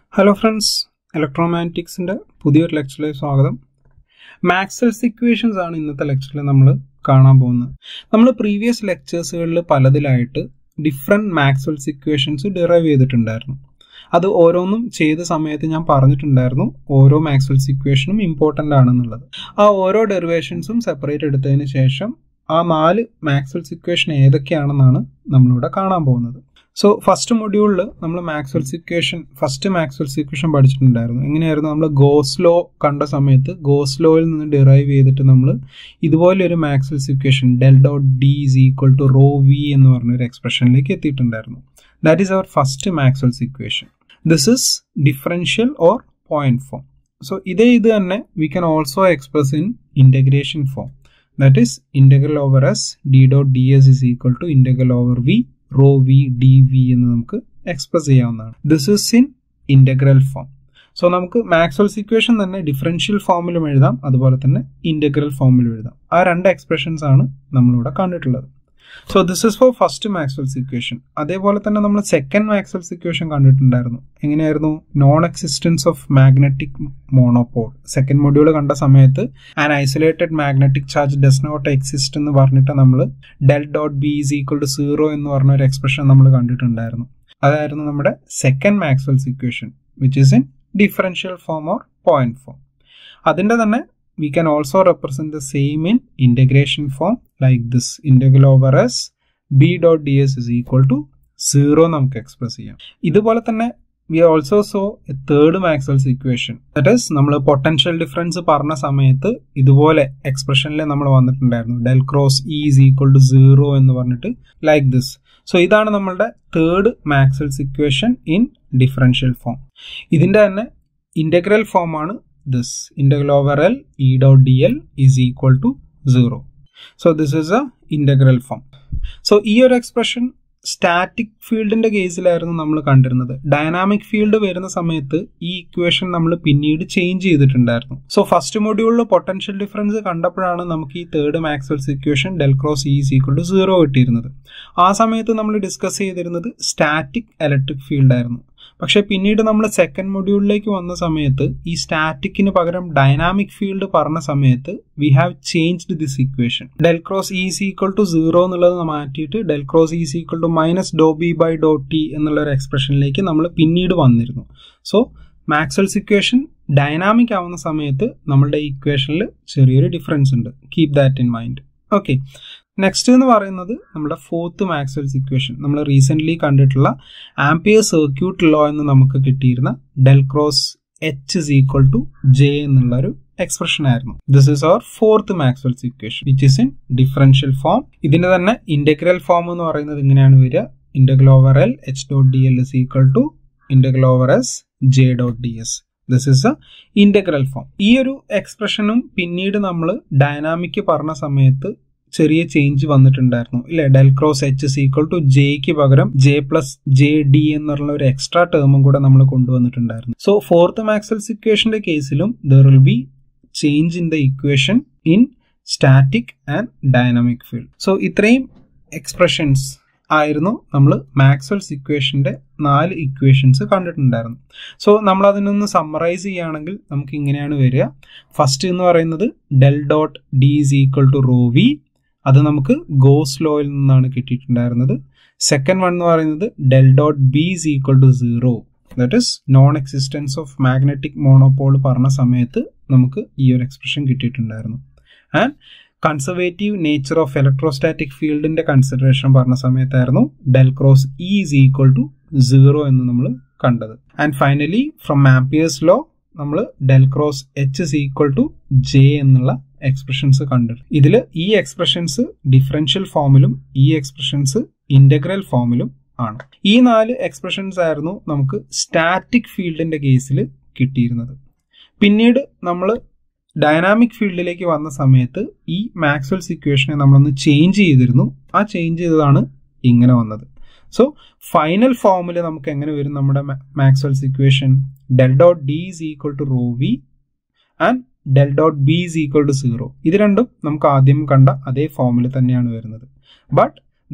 Hello friends ഇലക്ട്രോമാഗ്നറ്റിക്സിൻ്റെ പുതിയൊരു ലെക്ചറിലേക്ക് സ്വാഗതം മാക്സൽസ് equations ആണ് ഇന്നത്തെ ലെക്ചറിൽ നമ്മൾ കാണാൻ പോകുന്നത് നമ്മൾ പ്രീവിയസ് ലെക്ചേഴ്സുകളിൽ പലതിലായിട്ട് ഡിഫറെൻറ്റ് മാക്സൽസ് ഇക്വേഷൻസ് ഡിറൈവ് ചെയ്തിട്ടുണ്ടായിരുന്നു അത് ഓരോന്നും ചെയ്ത സമയത്ത് ഞാൻ പറഞ്ഞിട്ടുണ്ടായിരുന്നു ഓരോ മാക്സൽസ് ഇക്വേഷനും ഇമ്പോർട്ടൻ്റ് ആണെന്നുള്ളത് ആ ഓരോ ഡെറിവേഷൻസും സെപ്പറേറ്റ് എടുത്തതിന് ശേഷം ആ നാല് മാക്സൽസ് ഇക്വേഷൻ ഏതൊക്കെയാണെന്നാണ് നമ്മളിവിടെ കാണാൻ പോകുന്നത് സോ ഫസ്റ്റ് മൊഡ്യൂളിൽ നമ്മൾ Maxwell's equation first Maxwell's equation പഠിച്ചിട്ടുണ്ടായിരുന്നു എങ്ങനെയായിരുന്നു നമ്മൾ ഗോസ്ലോ കണ്ട സമയത്ത് ഗോസ്ലോയിൽ നിന്ന് ഡിറൈവ് ചെയ്തിട്ട് നമ്മൾ ഇതുപോലെ ഒരു Maxwell's equation del dot D is equal to rho V എന്ന് പറഞ്ഞ ഒരു എക്സ്പ്രഷനിലേക്ക് എത്തിയിട്ടുണ്ടായിരുന്നു that is our first Maxwell's equation this is differential or point form so ഇതേ ഇത് തന്നെ we can also express in integration form that is integral over S D dot D S is equal to integral over V rho V D V എന്ന് നമുക്ക് express ചെയ്യാവുന്നതാണ് this is in integral form so നമുക്ക് Maxwell's equation തന്നെ differential ഫോമിലും എഴുതാം അതുപോലെ തന്നെ integral ഫോമിലും എഴുതാം ആ രണ്ട് എക്സ്പ്രഷൻസ് ആണ് നമ്മളിവിടെ കണ്ടിട്ടുള്ളത് so this is for first Maxwell's equation അതേപോലെ തന്നെ നമ്മൾ സെക്കൻഡ് മാക്സ്വൽസ് ഇക്വേഷൻ കണ്ടിട്ടുണ്ടായിരുന്നു എങ്ങനെയായിരുന്നു non existence of magnetic monopole second module കണ്ട സമയത്ത് an isolated magnetic charge does not exist എന്ന് പറഞ്ഞിട്ട് നമ്മൾ del dot B is equal to zero എന്ന് പറഞ്ഞ ഒരു എക്സ്പ്രഷൻ നമ്മൾ കണ്ടിട്ടുണ്ടായിരുന്നു അതായിരുന്നു നമ്മുടെ second Maxwell's equation which is in differential form or point form അതിൻ്റെ തന്നെ we can also represent the same in integration form like this integral over s b dot ds is equal to 0 നമുക്ക് express ചെയ്യാം ഇതുപോലെ തന്നെ we also so a third Maxwell's equation that is നമ്മൾ potential difference പറഞ്ഞ സമയത്ത് ഇതുപോലെ എക്സ്പ്രഷനിൽ നമ്മൾ വന്നിട്ടുണ്ടായിരുന്നു del cross E is equal to zero എന്ന് പറഞ്ഞിട്ട് ലൈക്ക് ദിസ് സോ ഇതാണ് നമ്മളുടെ third Maxwell's equation in differential form ഇതിൻ്റെ തന്നെ ഇൻ്റഗ്രൽ ഫോം ആണ് this integral over L E dot dl is equal to 0. So this is a integral form. So ഈ ഒരു expression static ഫീൽഡിന്റെ കേസിലായിരുന്നു നമ്മൾ കണ്ടിരുന്നത് ഡൈനാമിക് ഫീൽഡ് വരുന്ന സമയത്ത് ഈ ഇക്വേഷൻ നമ്മൾ പിന്നീട് ചേഞ്ച് ചെയ്തിട്ടുണ്ടായിരുന്നു സോ ഫസ്റ്റ് മൊഡ്യൂളിൽ പൊട്ടൻഷ്യൽ ഡിഫറൻസ് കണ്ടപ്പോഴാണ് നമുക്ക് ഈ third Maxwell's equation del cross E is equal to zero കിട്ടിയിരുന്നത് ആ സമയത്ത് നമ്മൾ ഡിസ്കസ് ചെയ്തിരുന്നത് സ്റ്റാറ്റിക് ഇലക്ട്രിക് ഫീൽഡ് ആയിരുന്നു പക്ഷെ പിന്നീട് നമ്മൾ സെക്കൻഡ് മൊഡ്യൂളിലേക്ക് വന്ന സമയത്ത് ഈ സ്റ്റാറ്റിക്കിന് പകരം ഡൈനാമിക് ഫീൽഡ് പറഞ്ഞ സമയത്ത് we have changed this equation del cross is equal to zero എന്നുള്ളത് മാറ്റിയിട്ട് del cross is equal to minus do B by do T എന്നുള്ള ഒരു എക്സ്പ്രഷനിലേക്ക് നമ്മൾ പിന്നീട് വന്നിരുന്നു സോ മാക്സൽസ് ഇക്വേഷൻ ഡൈനാമിക് ആവുന്ന സമയത്ത് നമ്മളുടെ ഇക്വേഷനിൽ ചെറിയൊരു ഡിഫറൻസ് ഉണ്ട് keep that in mind okay next എന്ന് പറയുന്നത് നമ്മുടെ ഫോർത്ത് മാക്സ്വൽസ് ഇക്വേഷൻ നമ്മൾ റീസെന്റ് കണ്ടിട്ടുള്ള ആംപിയർ സർക്യൂട്ട് ലോ എന്ന് നമുക്ക് കിട്ടിയിരുന്ന del cross H is equal to J എന്നുള്ള ഒരു എക്സ്പ്രഷൻ ആയിരുന്നു this is our fourth Maxwell's equation which is in differential form ഇതിന്റെ തന്നെ ഇന്റഗ്രൽ ഫോം എന്ന് പറയുന്നത് ഇങ്ങനെയാണ് വരിക integral over L H dot D L is equal to integral over S J dot D S this is a integral form ഈ ഒരു എക്സ്പ്രഷനും പിന്നീട് നമ്മൾ ഡൈനാമിക് പറഞ്ഞ സമയത്ത് ചെറിയ ചേഞ്ച് വന്നിട്ടുണ്ടായിരുന്നു ഇല്ലേ del cross H is equal to ജെക്ക് പകരം ജെ പ്ലസ് ജെ ഡി എന്നുള്ള ഒരു എക്സ്ട്രാ ടേമും കൂടെ നമ്മൾ കൊണ്ടുവന്നിട്ടുണ്ടായിരുന്നു സോ ഫോർത്ത് മാക്സൽസ് ഇക്വേഷന്റെ കേസിലും there will be change in the equation in static and dynamic field so ഇത്രയും എക്സ്പ്രഷൻസ് ആയിരുന്നു നമ്മൾ മാക്സ്വൽസ് ഇക്വേഷന്റെ നാല് ഇക്വേഷൻസ് കണ്ടിട്ടുണ്ടായിരുന്നു സോ നമ്മൾ അതിനൊന്ന് സമ്മറൈസ് ചെയ്യുകയാണെങ്കിൽ നമുക്ക് ഇങ്ങനെയാണ് വരിക ഫസ്റ്റ് എന്ന് പറയുന്നത് del dot D is equal to rho V അത് നമുക്ക് ഗോസ് ലോയിൽ നിന്നാണ് കിട്ടിയിട്ടുണ്ടായിരുന്നത് സെക്കൻഡ് വൺ എന്ന് പറയുന്നത് del dot B is equal to zero that is non existence of magnetic monopole പറഞ്ഞ സമയത്ത് നമുക്ക് ഈ ഒരു എക്സ്പ്രഷൻ കിട്ടിയിട്ടുണ്ടായിരുന്നു and conservative nature of electrostatic ഫീൽഡിന്റെ കൺസിഡറേഷൻ പറഞ്ഞ സമയത്തായിരുന്നു del cross E is equal to zero എന്ന് നമ്മൾ കണ്ടത് and finally from Ampere's law നമ്മൾ del cross H is equal to J എന്നുള്ള എക്സ്പ്രഷൻസ് കണ്ടത് ഇതിൽ ഈ എക്സ്പ്രഷൻസ് ഡിഫറൻഷ്യൽ ഫോമിലും ഈ എക്സ്പ്രഷൻസ് ഇന്റഗ്രൽ ഫോമിലും ആണ് ഈ നാല് എക്സ്പ്രഷൻസ് ആയിരുന്നു നമുക്ക് സ്റ്റാറ്റിക് ഫീൽഡിന്റെ കേസിൽ കിട്ടിയിരുന്നത് പിന്നീട് നമ്മൾ ഡൈനാമിക് ഫീൽഡിലേക്ക് വന്ന സമയത്ത് ഈ മാക്സ്വൽസ് ഇക്വേഷനെ നമ്മളൊന്ന് ചേഞ്ച് ചെയ്തിരുന്നു ആ ചേഞ്ച് ചെയ്തതാണ് ഇങ്ങനെ വന്നത് സോ ഫൈനൽ ഫോമിൽ നമുക്ക് എങ്ങനെ വരും നമ്മുടെ Maxwell's equation del dot D is equal to rho V and del dot B is equal to zero ഇത് രണ്ടും നമുക്ക് ആദ്യം കണ്ട അതേ ഫോമിൽ തന്നെയാണ് വരുന്നത് but the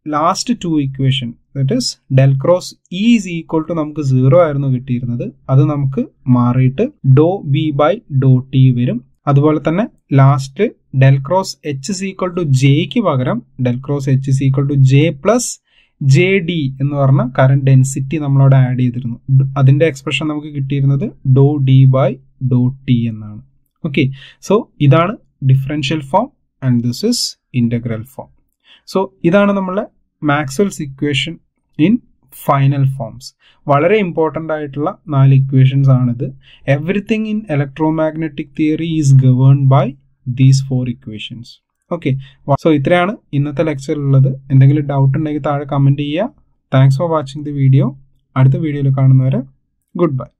last two equation that is del cross E is equal to നമുക്ക് സീറോ ആയിരുന്നു കിട്ടിയിരുന്നത് അത് നമുക്ക് മാറിയിട്ട് do B by do T വരും അതുപോലെ തന്നെ last del cross H is equal to ജെക്ക് പകരം del cross H is equal to J plus J D എന്ന് പറഞ്ഞ കറന്റ് ഡെൻസിറ്റി നമ്മളവിടെ ആഡ് ചെയ്തിരുന്നു അതിന്റെ എക്സ്പ്രഷൻ നമുക്ക് കിട്ടിയിരുന്നത് do D by do T എന്നാണ് ഓക്കെ സോ ഇതാണ് differential form and this is integral form so ഇതാണ് നമ്മളെ Maxwell's equation in final forms വളരെ ഇമ്പോർട്ടൻ്റ് ആയിട്ടുള്ള നാല് ഇക്വേഷൻസ് ആണിത് everything in electromagnetic theory is govern by these four equations okay so ഇത്രയാണ് ഇന്നത്തെ ലെക്ചറിൽ ഉള്ളത് എന്തെങ്കിലും ഡൗട്ട് ഉണ്ടെങ്കിൽ താഴെ കമൻറ്റ് ചെയ്യുക thanks for watching the video അടുത്ത വീഡിയോയിൽ കാണുന്നവരെ ഗുഡ് ബൈ